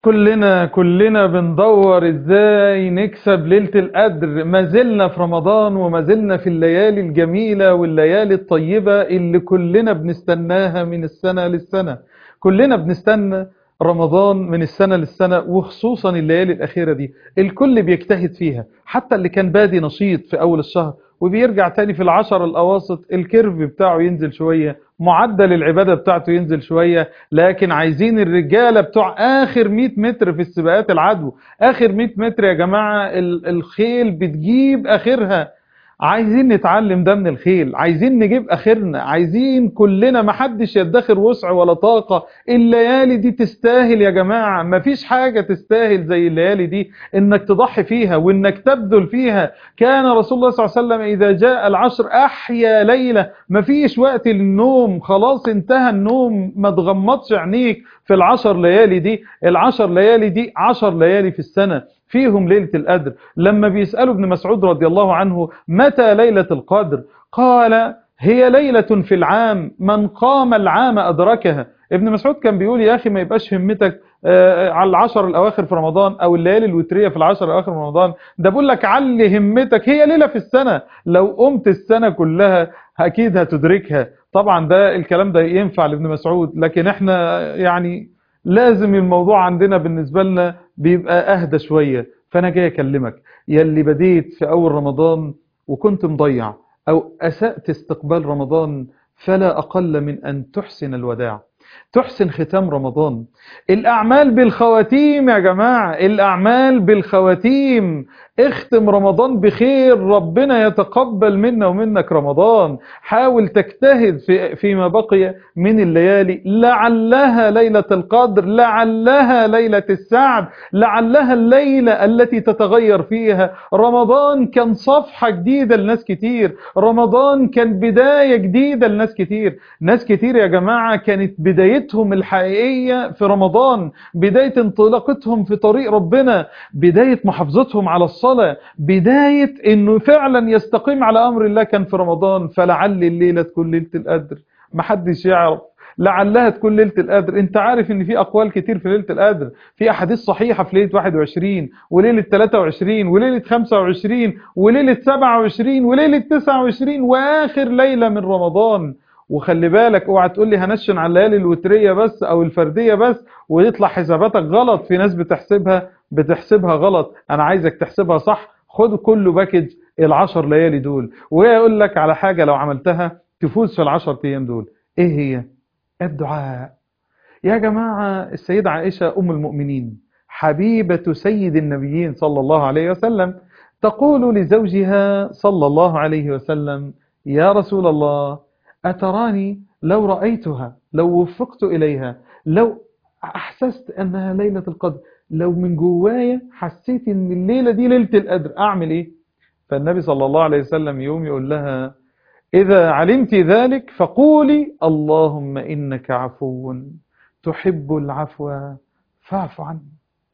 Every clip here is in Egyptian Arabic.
كلنا كلنا بندور ازاي نكسب ليلة القدر ما زلنا في رمضان وما زلنا في الليالي الجميلة والليالي الطيبة اللي كلنا بنستناها من السنة للسنة كلنا بنستنى رمضان من السنة للسنة وخصوصا الليالي الأخيرة دي الكل بيجتهد فيها حتى اللي كان بادي نشيط في أول الشهر وبيرجع تاني في العشر الأواسط الكيرف بتاعه ينزل شوية معدل العبادة بتاعته ينزل شوية لكن عايزين الرجالة بتوع آخر 100 متر في السباقات العدو آخر 100 متر يا جماعة الخيل بتجيب آخرها عايزين نتعلم ده من الخيل عايزين نجيب اخرنا عايزين كلنا محدش يدخر وسع ولا طاقة الليالي دي تستاهل يا جماعة مفيش حاجة تستاهل زي الليالي دي انك تضحي فيها وانك تبذل فيها كان رسول الله صلى الله عليه وسلم اذا جاء العشر احيا ليلة مفيش وقت للنوم خلاص انتهى النوم ما تغمضش عينيك في العشر ليالي دي العشر ليالي دي عشر ليالي في السنة فيهم ليلة القدر لما بيسألوا ابن مسعود رضي الله عنه متى ليلة القدر قال هي ليلة في العام من قام العام أدركها ابن مسعود كان بيقول يا أخي ما يبقاش همتك على العشر الأواخر في رمضان أو الليالي الوترية في العشر الأواخر في رمضان ده بقول لك علي همتك هي ليلة في السنة لو قمت السنة كلها أكيد هتدركها طبعا ده الكلام ده ينفع لابن مسعود لكن احنا يعني لازم الموضوع عندنا بالنسبة لنا بيبقى أهدى شوية فأنا جاي أكلمك يلي بديت في أول رمضان وكنت مضيع أو أسأت استقبال رمضان فلا أقل من أن تحسن الوداع تحسن ختام رمضان الأعمال بالخواتيم يا جماعة الأعمال بالخواتيم اختم رمضان بخير ربنا يتقبل منا ومنك رمضان حاول تجتهد في فيما بقي من الليالي لعلها ليلة القدر لعلها ليلة السعد لعلها الليلة التي تتغير فيها رمضان كان صفحة جديدة لناس كتير رمضان كان بداية جديدة لناس كتير ناس كتير يا جماعة كانت بدايتهم الحقيقية في رمضان بداية انطلاقتهم في طريق ربنا بداية محافظتهم على الصلاة بداية انه فعلا يستقيم على امر الله كان في رمضان فلعل الليلة تكون ليلة القدر محدش يعرف لعلها تكون ليلة القدر انت عارف ان في اقوال كتير في ليلة القدر في احاديث صحيحة في ليلة 21 وليلة 23 وليلة 25 وليلة 27 وليلة 29 واخر ليلة من رمضان وخلي بالك اوعى تقول لي هنشن على الليالي الوتريه بس او الفرديه بس ويطلع حساباتك غلط في ناس بتحسبها بتحسبها غلط انا عايزك تحسبها صح خد كله باكج العشر ليالي دول ويقول لك على حاجه لو عملتها تفوز في العشر ايام دول ايه هي الدعاء يا جماعه السيده عائشه ام المؤمنين حبيبه سيد النبيين صلى الله عليه وسلم تقول لزوجها صلى الله عليه وسلم يا رسول الله أتراني لو رأيتها لو وفقت إليها لو أحسست أنها ليلة القدر لو من جوايا حسيت أن الليلة دي ليلة القدر أعمل إيه فالنبي صلى الله عليه وسلم يوم يقول لها إذا علمت ذلك فقولي اللهم إنك عفو تحب العفو فاعف عني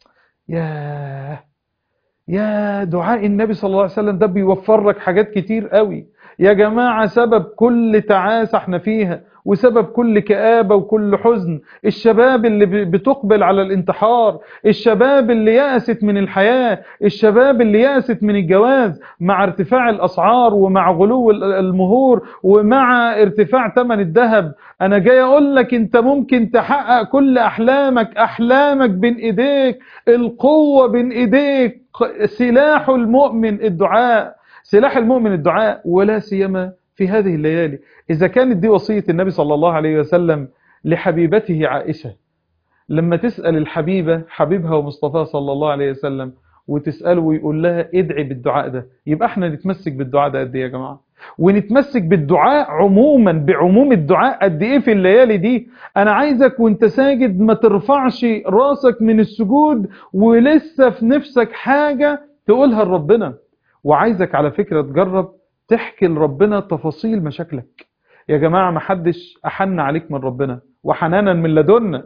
يا يا دعاء النبي صلى الله عليه وسلم ده بيوفر لك حاجات كتير قوي يا جماعة سبب كل تعاسة احنا فيها وسبب كل كآبة وكل حزن الشباب اللي بتقبل على الانتحار الشباب اللي يأست من الحياة الشباب اللي يأست من الجواز مع ارتفاع الأسعار ومع غلو المهور ومع ارتفاع ثمن الذهب أنا جاي أقول لك أنت ممكن تحقق كل أحلامك أحلامك بين إيديك القوة بين إيديك سلاح المؤمن الدعاء سلاح المؤمن الدعاء ولا سيما في هذه الليالي إذا كانت دي وصية النبي صلى الله عليه وسلم لحبيبته عائشة لما تسأل الحبيبة حبيبها ومصطفى صلى الله عليه وسلم وتسأله ويقول لها ادعي بالدعاء ده يبقى احنا نتمسك بالدعاء ده قد ايه يا جماعة ونتمسك بالدعاء عموما بعموم الدعاء قد ايه في الليالي دي انا عايزك وانت ساجد ما ترفعش راسك من السجود ولسه في نفسك حاجة تقولها لربنا وعايزك على فكرة تجرب تحكي لربنا تفاصيل مشاكلك يا جماعة ما حدش أحن عليك من ربنا وحنانا من لدنا اهو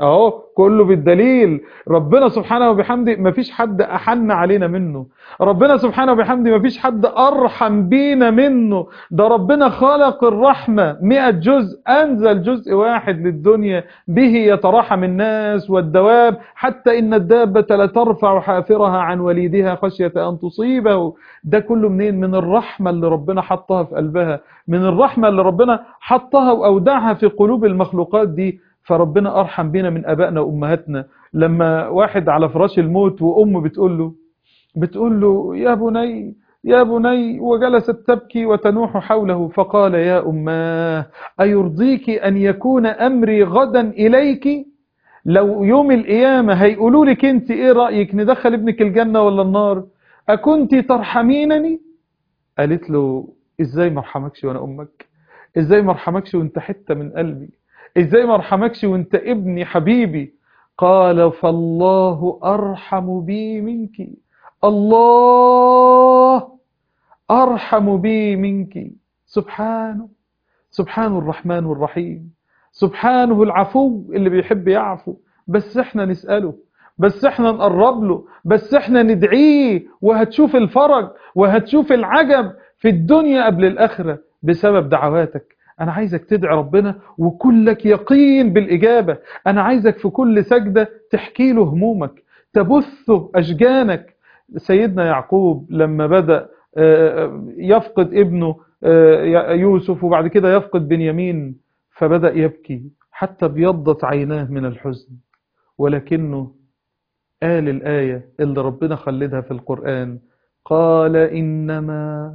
كله بالدليل ربنا سبحانه وبحمده مفيش حد أحن علينا منه ربنا سبحانه وبحمده مفيش حد أرحم بينا منه ده ربنا خلق الرحمة مئة جزء أنزل جزء واحد للدنيا به يتراحم الناس والدواب حتى إن الدابة لترفع حافرها عن وليدها خشية أن تصيبه ده كله منين من الرحمة اللي ربنا حطها في قلبها من الرحمة اللي ربنا حطها وأودعها في قلوب المخلوقات دي فربنا أرحم بنا من أبائنا وأمهاتنا لما واحد على فراش الموت وأمه بتقول له بتقول له يا بني يا بني وجلست تبكي وتنوح حوله فقال يا أماه أيرضيك أن يكون أمري غدا إليك لو يوم القيامة هيقولوا لك انت ايه رأيك ندخل ابنك الجنة ولا النار أكنت ترحمينني قالت له ازاي ما ارحمكش وانا امك ازاي ما ارحمكش وانت حتة من قلبي ازاي ما ارحمكش وانت ابني حبيبي قال فالله ارحم بي منك الله ارحم بي منك سبحانه سبحانه الرحمن الرحيم سبحانه العفو اللي بيحب يعفو بس احنا نسأله بس احنا نقرب له بس احنا ندعيه وهتشوف الفرج وهتشوف العجب في الدنيا قبل الآخرة بسبب دعواتك أنا عايزك تدعي ربنا وكلك يقين بالإجابة أنا عايزك في كل سجدة تحكي له همومك تبثه أشجانك سيدنا يعقوب لما بدأ يفقد ابنه يوسف وبعد كده يفقد بنيامين فبدأ يبكي حتى ابيضت عيناه من الحزن ولكنه قال الآية اللي ربنا خلدها في القرآن قال إنما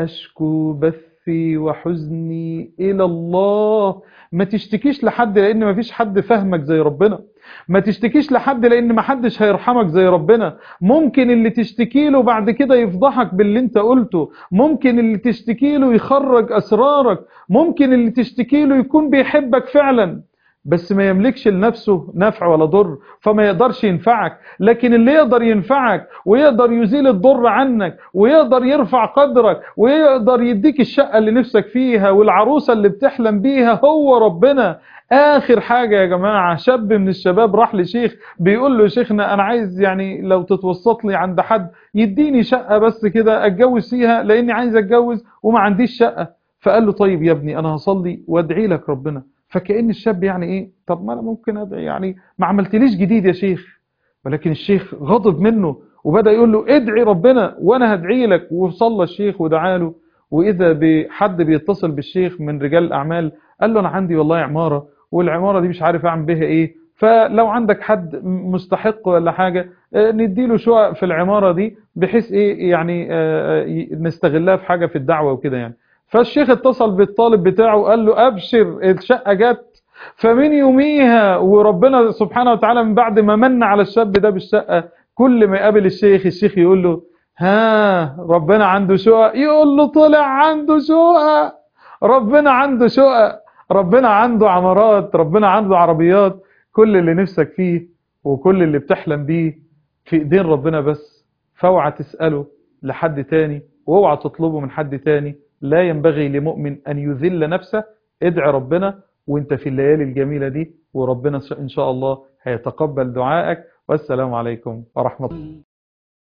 أشكو بثي وحزني إلى الله ما تشتكيش لحد لأن ما فيش حد فهمك زي ربنا ما تشتكيش لحد لأن ما حدش هيرحمك زي ربنا ممكن اللي تشتكي له بعد كده يفضحك باللي انت قلته ممكن اللي تشتكي له يخرج أسرارك ممكن اللي تشتكي له يكون بيحبك فعلا بس ما يملكش لنفسه نفع ولا ضر فما يقدرش ينفعك لكن اللي يقدر ينفعك ويقدر يزيل الضر عنك ويقدر يرفع قدرك ويقدر يديك الشقة اللي نفسك فيها والعروسة اللي بتحلم بيها هو ربنا آخر حاجة يا جماعة شاب من الشباب راح لشيخ بيقول له شيخنا أنا عايز يعني لو تتوسط لي عند حد يديني شقة بس كده أتجوز فيها لأني عايز أتجوز وما عنديش شقة فقال له طيب يا ابني أنا هصلي وادعي لك ربنا فكأن الشاب يعني ايه طب ما انا ممكن ادعي يعني ما عملتليش جديد يا شيخ ولكن الشيخ غضب منه وبدأ يقول له ادعي ربنا وانا هدعي لك وصلى الشيخ ودعا له واذا بحد بيتصل بالشيخ من رجال الاعمال قال له انا عندي والله عمارة والعمارة دي مش عارف اعمل بها ايه فلو عندك حد مستحق ولا حاجة نديله شقق في العمارة دي بحيث ايه يعني نستغلها في حاجة في الدعوة وكده يعني فالشيخ اتصل بالطالب بتاعه وقال له أبشر الشقة جت فمن يوميها وربنا سبحانه وتعالى من بعد ما من على الشاب ده بالشقة كل ما يقابل الشيخ الشيخ يقول له ها ربنا عنده شقق يقول له طلع عنده شقق ربنا عنده شقق ربنا عنده عمارات ربنا عنده عربيات كل اللي نفسك فيه وكل اللي بتحلم بيه في ايدين ربنا بس فاوعى تسأله لحد تاني واوعى تطلبه من حد تاني لا ينبغي لمؤمن أن يذل نفسه ادعي ربنا وانت في الليالي الجميلة دي وربنا إن شاء الله هيتقبل دعائك والسلام عليكم ورحمة الله